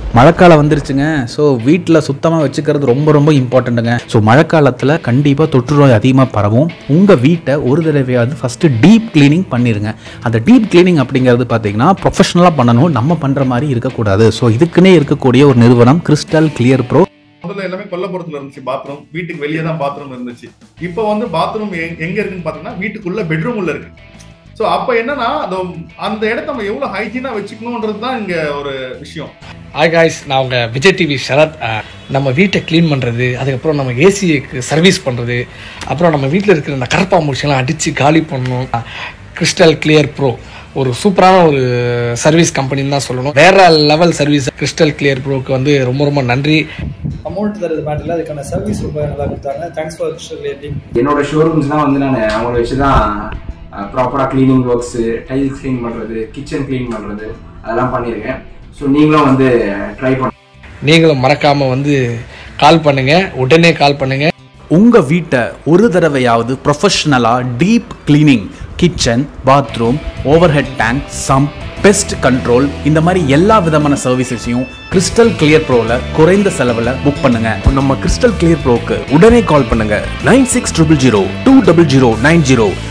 மழைக்காலம் வந்துருச்சுங்க ஸோ வீட்டில் சுத்தமாக வச்சுக்கிறது ரொம்ப ரொம்ப இம்பார்ட்டண்ட்டுங்க ஸோ மழைக்காலத்தில் கண்டிப்பாக தொற்று நோய் அதிகமாக பரவும் உங்கள் வீட்டை ஒரு தடவையாவது ஃபஸ்ட்டு டீப் க்ளீனிங் பண்ணிடுங்க அந்த டீப் க்ளீனிங் அப்படிங்கிறது பார்த்தீங்கன்னா ப்ரொஃபஷனலாக பண்ணணும் நம்ம பண்ணுற மாதிரி இருக்கக்கூடாது ஸோ இதுக்குன்னே இருக்கக்கூடிய ஒரு நிறுவனம் கிறிஸ்டல் கிளியர் ப்ரோ முதல்ல எல்லாமே கொல்லப்புறத்துல இருந்துச்சு பாத்ரூம் வீட்டுக்கு வெளியே தான் பாத்ரூம் இருந்துச்சு இப்போ வந்து பாத்ரூம் எங்க இருக்குன்னு பாத்தீங்கன்னா வீட்டுக்குள்ள பெட்ரூம் உள்ள இருக்கு ஸோ அப்ப என்னன்னா அது அந்த இடத்த நம்ம எவ்வளவு ஹைஜீனா வச்சுக்கணும்ன்றது தான் இங்க ஒரு விஷயம் ஹாய் காய்ஸ் நான் உங்கள் விஜய் டிவி சரத் அஹ், நம்ம வீட்டை க்ளீன் பண்ணுறது அதுக்கப்புறம் நம்ம ஏசிக்கு சர்வீஸ் பண்ணுறது அப்புறம் நம்ம வீட்டில் இருக்கிற இந்த கரப்பாம்பூச்சியெல்லாம் அடித்து காலி பண்ணணும் கிறிஸ்டல் கிளியர் ப்ரோ ஒரு சூப்பரான ஒரு சர்வீஸ் கம்பெனின்னு தான் சொல்லணும் வேற லெவல் சர்வீஸ் கிறிஸ்டல் கிளியர் ப்ரோக்கு வந்து ரொம்ப ரொம்ப நன்றி அமௌண்ட் தரது மேட்டர் இல்லை அதுக்கான சர்வீஸ் ரொம்ப நல்லா கொடுத்தாங்க தேங்க்ஸ் ஃபார் கிருஷ்ணன் என்னோட ஷோரூம்ஸ்லாம் வந்து நான் அவங்கள வச்சு தான் ப்ராப்பராக க்ளீனிங் ஒர்க்ஸு டைல்ஸ் க்ளீன் பண்ணுறது கிச்சன் க்ளீன் பண்ணுறது அதெல்லாம் பண்ணியிருக்கேன் ஸோ நீங்களும் வந்து ட்ரை பண்ண நீங்களும் மறக்காமல் வந்து கால் பண்ணுங்கள் உடனே கால் பண்ணுங்கள் உங்கள் வீட்டை ஒரு தடவையாவது ப்ரொஃபஷ்னலாக deep cleaning kitchen bathroom overhead tank sump pest control இந்த மாதிரி எல்லா விதமான சர்வீசஸையும் கிறிஸ்டல் கிளியர் ப்ரோவில் குறைந்த செலவில் புக் பண்ணுங்க நம்ம கிறிஸ்டல் கிளியர் ப்ரோக்கு உடனே கால் பண்ணுங்க nine six triple zero two double zero nine zero